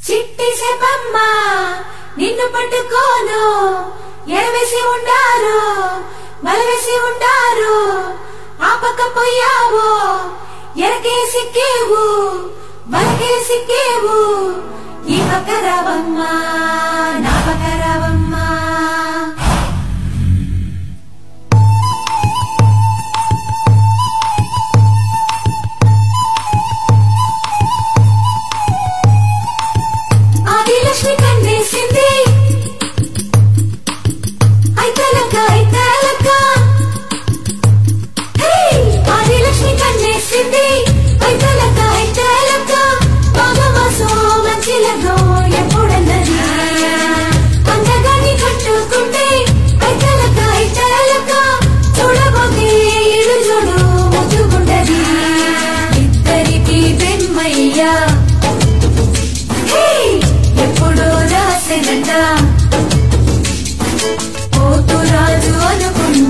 చిట్టి సెపమ్మ నిన్ను పట్టుకోను ఎరవేసి ఉండారు మలవేసి ఉండారు ఆపకపోయావు ఎరకే సిక్కేవు బలకే సిక్కేవు ఈ పక్కరావమ్మా నా పక్కరావమ్మా ఆదిలక్ష్మి కన్నేసింది ఐతలక ఐతలక హే ఆదిలక్ష్మి కన్నేసింది ఐతలక ఐతలక పాగమాసో మంచిలగో ఎప్పుడన్నది అందగాని కట్టుకుంటే ఐతలక ఐతలక చూడబోతే ఇడు చూడు ముద్దుగుండది ఇద్దరికి బెమ్మయ్యా హే! ఎప్పుడో రాసెనంట పోతు రాజు అనుకున్న